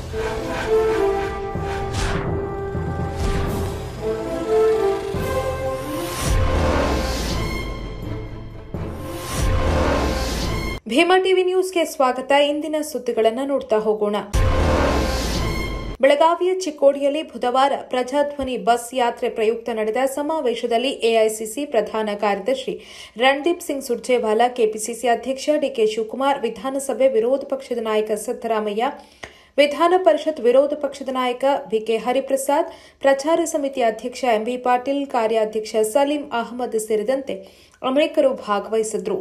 Bima TV ನ್ಯೂಸ್ಗೆ ಸ್ವಾಗತ ಇಂದಿನ ಸುದ್ದಿಗಳನ್ನು ನೋಡ್ತಾ ಹೋಗೋಣ ಬೆಳಗಾವಿಯ ಚಿಕ್ಕೋಡಿಯಲ್ಲಿ ಬುಧವಾರ ಪ್ರಜಾಧ್ವನಿ ಬಸ್ ಯಾತ್ರೆ ಪ್ರಯುಕ್ತ ನಡೆದ ಸಮಾವೇಶದಲ್ಲಿ ಎಐಸಿಸಿ ಪ್ರಧಾನ ಕಾರ್ಯದರ್ಶಿ ರಣದೀಪ್ ಸಿಂಗ್ ಸುರ್ಜೇವಾಲಾ ಕೆಪಿಸಿಸಿ ಅಧ್ಯಕ್ಷ ಡಿಕೆ ಶಿವಕುಮಾರ್ ವಿಧಾನಸಭೆ ವಿರೋಧ ಪಕ್ಷದ ನಾಯಕ ಸಿದ್ದರಾಮಯ್ಯ ವಿಧಾನ ಪರಿಷತ್ ವಿರೋಧ ಪಕ್ಷದ ನಾಯಕ ಬಿಕೆ ಹರಿಪ್ರಸಾದ್ ಪ್ರಚಾರ ಸಮಿತಿ ಅಧ್ಯಕ್ಷ ಎಂಬಿ ಪಾಟೀಲ್ ಕಾರ್ಯಾಧ್ಯಕ್ಷ ಸಲೀಂ ಅಹಮದ್ ಸೇರಿದಂತೆ ಅನೇಕರು ಭಾಗವಹಿಸಿದ್ರು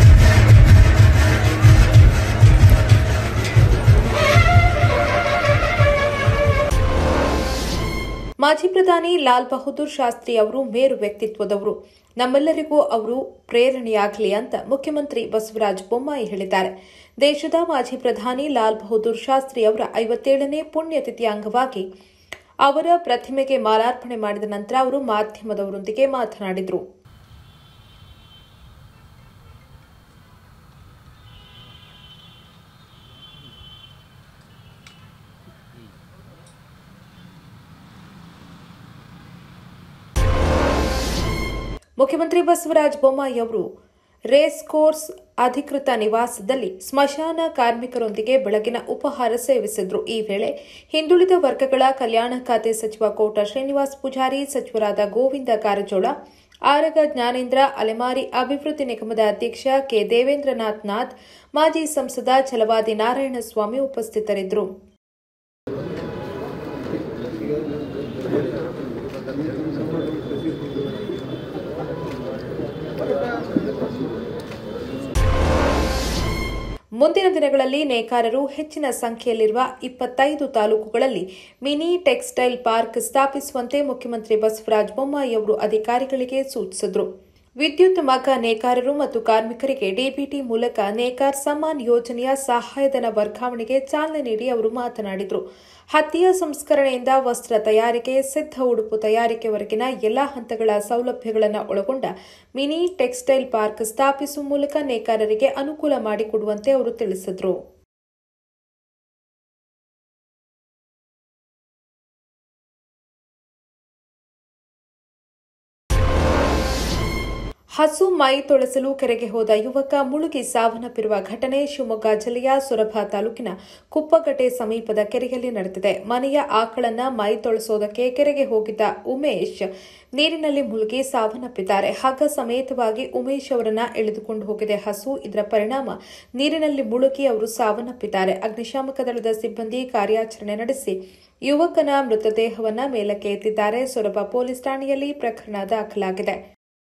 ಮಾಜಿ ಪ್ರಧಾನಿ ಲಾಲ್ ಬಹದ್ದೂರ್ ಶಾಸ್ತ್ರಿ ಅವರು ಮೇರು ವ್ಯಕ್ತಿತ್ವದವರು ನಮ್ಮೆಲ್ಲರಿಗೂ ಅವರು ಪ್ರೇರಣೆಯಾಗಲಿ ಅಂತ ಮುಖ್ಯಮಂತ್ರಿ ಬಸವರಾಜ ಬೊಮ್ಮಾಯಿ ಹೇಳಿದ್ದಾರೆ ದೇಶದ ಮಾಜಿ ಪ್ರಧಾನಿ ಲಾಲ್ ಬಹದ್ದೂರ್ ಶಾಸ್ತ್ರಿ ಅವರ ಐವತ್ತೇಳನೇ ಪುಣ್ಯತಿಥಿಯ ಅಂಗವಾಗಿ ಅವರ ಪ್ರತಿಮೆಗೆ ಮಾಲಾರ್ಪಣೆ ಮಾಡಿದ ನಂತರ ಅವರು ಮಾಧ್ಯಮದವರೊಂದಿಗೆ ಮಾತನಾಡಿದರು ಮುಖ್ಯಮಂತ್ರಿ ಬಸವರಾಜ ಬೊಮ್ಮಾಯಿ ಅವರು ರೇಸ್ ಕೋರ್ಸ್ ಅಧಿಕೃತ ನಿವಾಸದಲ್ಲಿ ಸ್ಮಶಾನ ಕಾರ್ಮಿಕರೊಂದಿಗೆ ಬೆಳಗಿನ ಉಪಹಾರ ಸೇವಿಸಿದ್ರು ಈ ವೇಳೆ ಹಿಂದುಳಿದ ವರ್ಗಗಳ ಕಲ್ಯಾಣ ಖಾತೆ ಸಚಿವ ಕೋಟ ಶ್ರೀನಿವಾಸ್ ಪೂಜಾರಿ ಸಚಿವರಾದ ಗೋವಿಂದ ಕಾರಜೋಳ ಆರಗ ಜ್ಞಾನೇಂದ್ರ ಅಲೆಮಾರಿ ಅಭಿವೃದ್ಧಿ ನಿಗಮದ ಅಧ್ಯಕ್ಷ ಕೆ ದೇವೇಂದ್ರನಾಥ್ ನಾಥ್ ಮಾಜಿ ಸಂಸದ ಛಲವಾದಿ ನಾರಾಯಣಸ್ವಾಮಿ ಉಪಸ್ಥಿತರಿದ್ದರು ಮುಂದಿನ ದಿನಗಳಲ್ಲಿ ನೇಕಾರರು ಹೆಚ್ಚಿನ ಸಂಖ್ಯೆಯಲ್ಲಿರುವ ಇಪ್ಪತ್ತೈದು ತಾಲೂಕುಗಳಲ್ಲಿ ಮಿನಿ ಟೆಕ್ಸ್ಟೈಲ್ ಪಾರ್ಕ್ ಸ್ಥಾಪಿಸುವಂತೆ ಮುಖ್ಯಮಂತ್ರಿ ಬಸವರಾಜ ಬೊಮ್ಮಾಯಿ ಅವರು ಅಧಿಕಾರಿಗಳಿಗೆ ಸೂಚಿಸಿದರು ವಿದ್ಯುತ್ ಮಗ ನೇಕಾರರು ಮತ್ತು ಕಾರ್ಮಿಕರಿಗೆ ಡಿಬಿಟಿ ಮೂಲಕ ನೇಕಾರ್ ಸಮ್ಮಾನ್ ಯೋಜನೆಯ ಸಹಾಯಧನ ವರ್ಗಾವಣೆಗೆ ಚಾಲನೆ ನೀಡಿ ಅವರು ಮಾತನಾಡಿದರು ಹತ್ತಿಯ ಸಂಸ್ಕರಣೆಯಿಂದ ವಸ್ತ್ರ ತಯಾರಿಕೆ ಸಿದ್ಧ ಉಡುಪು ತಯಾರಿಕೆವರೆಗಿನ ಎಲ್ಲಾ ಹಂತಗಳ ಸೌಲಭ್ಯಗಳನ್ನು ಒಳಗೊಂಡ ಮಿನಿ ಟೆಕ್ಸ್ಟೈಲ್ ಪಾರ್ಕ್ ಸ್ಥಾಪಿಸುವ ಮೂಲಕ ನೇಕಾರರಿಗೆ ಅನುಕೂಲ ಮಾಡಿಕೊಡುವಂತೆ ಅವರು ತಿಳಿಸಿದರು ಹಸು ಮೈ ತೊಳೆಸಲು ಕೆರೆಗೆ ಹೋದ ಯುವಕ ಮುಳುಗಿ ಸಾವನ್ನಪ್ಪಿರುವ ಘಟನೆ ಶಿವಮೊಗ್ಗ ಜಿಲ್ಲೆಯ ಸೊರಬ ತಾಲೂಕಿನ ಕುಪ್ಪಗಟ್ಟೆ ಸಮೀಪದ ಕೆರೆಯಲ್ಲಿ ನಡೆದಿದೆ ಮನೆಯ ಆಕಳನ್ನ ಮೈ ತೊಳೆಸೋದಕ್ಕೆ ಕೆರೆಗೆ ಹೋಗಿದ್ದ ಉಮೇಶ್ ನೀರಿನಲ್ಲಿ ಮುಳುಗಿ ಸಾವನ್ನಪ್ಪಿದ್ದಾರೆ ಹಗ್ಗ ಸಮೇತವಾಗಿ ಉಮೇಶ್ ಅವರನ್ನ ಎಳೆದುಕೊಂಡು ಹೋಗಿದೆ ಹಸು ಇದರ ಪರಿಣಾಮ ನೀರಿನಲ್ಲಿ ಮುಳುಗಿ ಅವರು ಸಾವನ್ನಪ್ಪಿದ್ದಾರೆ ಅಗ್ನಿಶಾಮಕ ದಳದ ಸಿಬ್ಬಂದಿ ಕಾರ್ಯಾಚರಣೆ ನಡೆಸಿ ಯುವಕನ ಮೃತದೇಹವನ್ನ ಮೇಲಕ್ಕೆ ಎತ್ತಿದ್ದಾರೆ ಸೊರಬ ಪೊಲೀಸ್ ಠಾಣೆಯಲ್ಲಿ ಪ್ರಕರಣ ದಾಖಲಾಗಿದೆ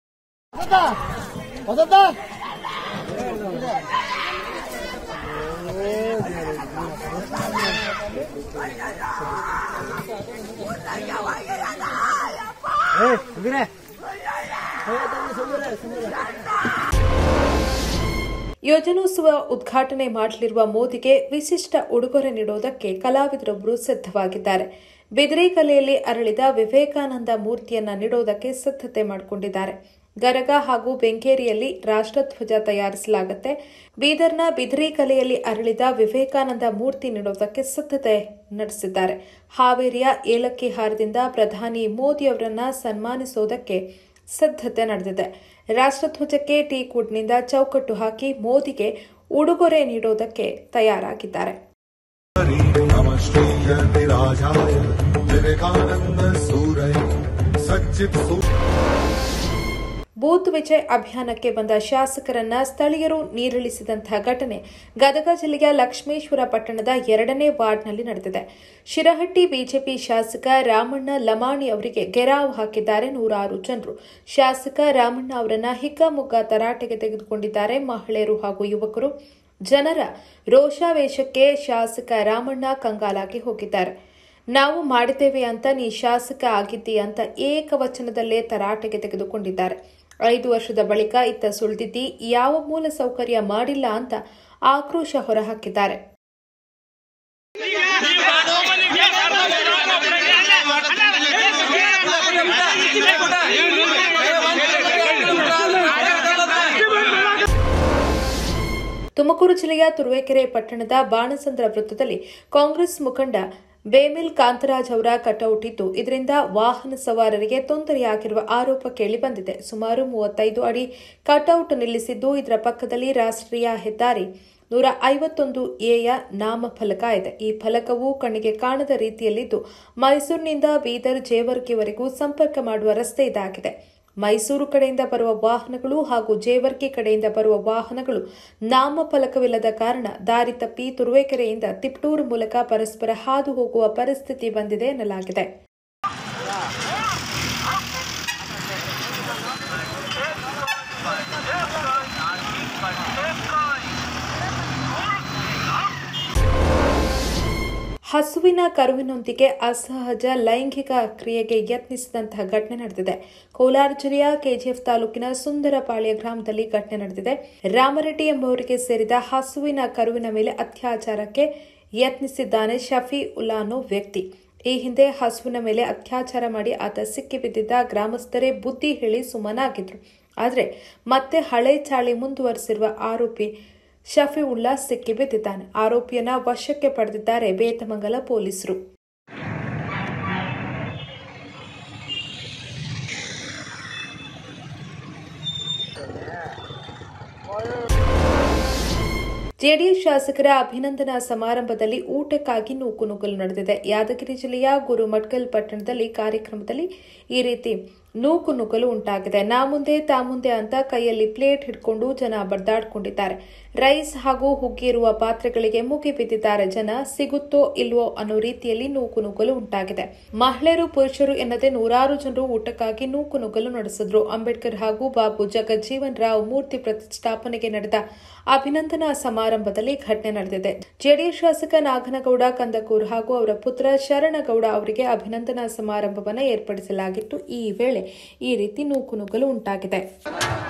ಯೋಜನೋತ್ಸವ ಉದ್ಘಾಟನೆ ಮಾಡಲಿರುವ ಮೋದಿಗೆ ವಿಶಿಷ್ಟ ಉಡುಗೊರೆ ನೀಡುವುದಕ್ಕೆ ಕಲಾವಿದರೊಬ್ಬರು ಸಿದ್ಧವಾಗಿದ್ದಾರೆ ಬಿದಿರೆ ಕಲೆಯಲ್ಲಿ ಅರಳಿದ ವಿವೇಕಾನಂದ ಮೂರ್ತಿಯನ್ನ ನೀಡೋದಕ್ಕೆ ಸಿದ್ಧತೆ ಮಾಡಿಕೊಂಡಿದ್ದಾರೆ ಗರಗ ಹಾಗೂ ಬೆಂಕೇರಿಯಲ್ಲಿ ರಾಷ್ಟ್ರಧ್ವಜ ತಯಾರಿಸಲಾಗುತ್ತೆ ಬೀದರ್ನ ಬಿದಿರೆ ಕಲೆಯಲ್ಲಿ ಅರಳಿದ ವಿವೇಕಾನಂದ ಮೂರ್ತಿ ನೀಡೋದಕ್ಕೆ ಸಿದ್ಧತೆ ನಡೆಸಿದ್ದಾರೆ ಹಾವೇರಿಯ ಏಲಕ್ಕಿ ಹಾರದಿಂದ ಪ್ರಧಾನಿ ಮೋದಿ ಅವರನ್ನ ಸನ್ಮಾನಿಸೋದಕ್ಕೆ ಸಿದ್ಧತೆ ನಡೆದಿದೆ ರಾಷ್ಟ್ರಧ್ವಜಕ್ಕೆ ಟೀ ಕುಡ್ನಿಂದ ಚೌಕಟ್ಟು ಹಾಕಿ ಮೋದಿಗೆ ಉಡುಗೊರೆ ನೀಡೋದಕ್ಕೆ ತಯಾರಾಗಿದ್ದಾರೆ नमश्रीयतिराजाय विवेकानन्द सूरय सच्चित् सु ಬೂತ್ ವಿಜಯ್ ಅಭಿಯಾನಕ್ಕೆ ಬಂದ ಶಾಸಕರನ್ನ ಸ್ಥಳೀಯರು ನೀರಿಳಿಸಿದಂತಹ ಘಟನೆ ಗದಗ ಜಿಲ್ಲೆಯ ಲಕ್ಷ್ಮೇಶ್ವರ ಪಟ್ಟಣದ ಎರಡನೇ ವಾರ್ಡ್ನಲ್ಲಿ ನಡೆದಿದೆ ಶಿರಹಟ್ಟಿ ಬಿಜೆಪಿ ಶಾಸಕ ರಾಮಣ್ಣ ಲಮಾಣಿ ಅವರಿಗೆ ಗೆರಾವ್ ಹಾಕಿದ್ದಾರೆ ನೂರಾರು ಜನರು ಶಾಸಕ ರಾಮಣ್ಣ ಅವರನ್ನ ಹಿಗ್ಗಾಮುಗ್ಗಾ ತರಾಟೆಗೆ ತೆಗೆದುಕೊಂಡಿದ್ದಾರೆ ಮಹಿಳೆಯರು ಹಾಗೂ ಯುವಕರು ಜನರ ರೋಷಾವೇಶಕ್ಕೆ ಶಾಸಕ ರಾಮಣ್ಣ ಕಂಗಾಲಾಗಿ ಹೋಗಿದ್ದಾರೆ ನಾವು ಮಾಡಿದ್ದೇವೆ ಅಂತ ನೀ ಶಾಸಕ ಆಗಿದ್ದಿ ಅಂತ ಏಕವಚನದಲ್ಲೇ ತರಾಟೆಗೆ ತೆಗೆದುಕೊಂಡಿದ್ದಾರೆ ಐದು ವರ್ಷದ ಬಳಿಕ ಇತ್ತ ಸುಳಿದಿದ್ದಿ ಯಾವ ಮೂಲ ಸೌಕರ್ಯ ಮಾಡಿಲ್ಲ ಅಂತ ಆಕ್ರೋಶ ಹೊರಹಾಕಿದ್ದಾರೆ ತುಮಕೂರು ಜಿಲ್ಲೆಯ ತುರುವೇಕೆರೆ ಪಟ್ಟಣದ ಬಾಣಸಂದ್ರ ವೃತ್ತದಲ್ಲಿ ಕಾಂಗ್ರೆಸ್ ಮುಖಂಡ ಬೇಮಿಲ್ ಕಾಂತರಾಜ್ ಅವರ ಕಟೌಟ್ ಇದ್ದು ಇದರಿಂದ ವಾಹನ ಸವಾರರಿಗೆ ತೊಂದರೆಯಾಗಿರುವ ಆರೋಪ ಕೇಳಿಬಂದಿದೆ ಸುಮಾರು ಮೂವತ್ತೈದು ಅಡಿ ಕಟೌಟ್ ನಿಲ್ಲಿಸಿದ್ದು ಇದರ ಪಕ್ಕದಲ್ಲಿ ರಾಷ್ಟ್ರೀಯ ಹೆದ್ದಾರಿ ನೂರ ಐವತ್ತೊಂದು ಎಯ ನಾಮಫಲಕ ಇದೆ ಈ ಫಲಕವು ಕಣ್ಣಿಗೆ ಕಾಣದ ರೀತಿಯಲ್ಲಿದ್ದು ಮೈಸೂರಿನಿಂದ ಬೀದರ್ ಜೇವರ್ಗಿವರೆಗೂ ಸಂಪರ್ಕ ಮಾಡುವ ರಸ್ತೆ ಇದಾಗಿದೆ ಮೈಸೂರು ಕಡೆಯಿಂದ ಬರುವ ವಾಹನಗಳು ಹಾಗೂ ಜೇವರ್ಗಿ ಕಡೆಯಿಂದ ಬರುವ ವಾಹನಗಳು ನಾಮಫಲಕವಿಲ್ಲದ ಕಾರಣ ದಾರಿ ತಪ್ಪಿ ತುರುವೇಕೆರೆಯಿಂದ ತಿಪ್ಟೂರು ಮೂಲಕ ಪರಸ್ಪರ ಹಾದು ಹೋಗುವ ಪರಿಸ್ಥಿತಿ ಬಂದಿದೆ ಎನ್ನಲಾಗಿದೆ ಹಸುವಿನ ಕರುವಿನೊಂದಿಗೆ ಅಸಹಜ ಲೈಂಗಿಕ ಕ್ರಿಯೆಗೆ ಯತ್ನಿಸಿದಂತಹ ಘಟನೆ ನಡೆದಿದೆ ಕೋಲಾರ ಜಿಲ್ಲೆಯ ಕೆಜಿಎಫ್ ತಾಲೂಕಿನ ಸುಂದರಪಾಳ್ಯ ಗ್ರಾಮದಲ್ಲಿ ಘಟನೆ ನಡೆದಿದೆ ರಾಮರೆಡ್ಡಿ ಎಂಬುವರಿಗೆ ಸೇರಿದ ಹಸುವಿನ ಕರುವಿನ ಮೇಲೆ ಅತ್ಯಾಚಾರಕ್ಕೆ ಯತ್ನಿಸಿದ್ದಾನೆ ಶಫಿ ಉಲ್ಲಾ ಅನ್ನೋ ವ್ಯಕ್ತಿ ಈ ಹಿಂದೆ ಹಸುವಿನ ಮೇಲೆ ಅತ್ಯಾಚಾರ ಮಾಡಿ ಆತ ಸಿಕ್ಕಿಬಿದ್ದಿದ್ದ ಗ್ರಾಮಸ್ಥರೇ ಬುದ್ಧಿ ಹೇಳಿ ಸುಮ್ಮನಾಗಿದ್ರು ಆದರೆ ಮತ್ತೆ ಹಳೆ ಚಾಳಿ ಮುಂದುವರೆಸಿರುವ ಆರೋಪಿ ಶಫಿವುಲ್ಲಾ ಸಿಕ್ಕಿಬಿದ್ದಿದ್ದಾನೆ ಆರೋಪಿಯನ್ನ ವಶಕ್ಕೆ ಪಡೆದಿದ್ದಾರೆ ಬೇತಮಂಗಲ ಪೊಲೀಸರು ಜೆಡಿಎಸ್ ಶಾಸಕರ ಅಭಿನಂದನಾ ಸಮಾರಂಭದಲ್ಲಿ ಊಟಕ್ಕಾಗಿ ನೂಕುನುಗ್ಗಲು ನಡೆದಿದೆ ಯಾದಗಿರಿ ಜಿಲ್ಲೆಯ ಗುರುಮಟ್ಕಲ್ ಪಟ್ಟಣದಲ್ಲಿ ಕಾರ್ಯಕ್ರಮದಲ್ಲಿ ಈ ರೀತಿ ನೂಕುನುಗ್ಗಲು ಉಂಟಾಗಿದೆ ನಾ ಮುಂದೆ ತಾ ಮುಂದೆ ಅಂತ ಕೈಯಲ್ಲಿ ಪ್ಲೇಟ್ ಹಿಡ್ಕೊಂಡು ಜನ ಬಡ್ದಾಡ್ಕೊಂಡಿದ್ದಾರೆ ರೈಸ್ ಹಾಗೂ ಹುಗ್ಗಿರುವ ಪಾತ್ರೆಗಳಿಗೆ ಮುಗಿ ಬಿದ್ದಿದ್ದಾರೆ ಜನ ಸಿಗುತ್ತೋ ಇಲ್ವೋ ಅನ್ನೋ ರೀತಿಯಲ್ಲಿ ನೂಕುನುಗ್ಗಲು ಉಂಟಾಗಿದೆ ಮಹಿಳೆಯರು ಪುರುಷರು ಎನ್ನದೆ ನೂರಾರು ಜನರು ಊಟಕ್ಕಾಗಿ ನೂಕುನುಗ್ಗಲು ನಡೆಸಿದ್ರು ಅಂಬೇಡ್ಕರ್ ಹಾಗೂ ಬಾಬು ಜಗಜ್ಜೀವನ್ ರಾವ್ ಮೂರ್ತಿ ಪ್ರತಿಷ್ಠಾಪನೆಗೆ ನಡೆದ ಅಭಿನಂದನಾ ಸಮಾರಂಭದಲ್ಲಿ ಘಟನೆ ನಡೆದಿದೆ ಜೆಡಿಎಸ್ ಶಾಸಕ ನಾಗನಗೌಡ ಕಂದಕೂರ್ ಹಾಗೂ ಅವರ ಪುತ್ರ ಶರಣಗೌಡ ಅವರಿಗೆ ಅಭಿನಂದನಾ ಸಮಾರಂಭವನ್ನು ಏರ್ಪಡಿಸಲಾಗಿತ್ತು ಈ ವೇಳೆ ಈ ರೀತಿ ನೂಕುನುಗ್ಗಲು ಉಂಟಾಗಿದೆ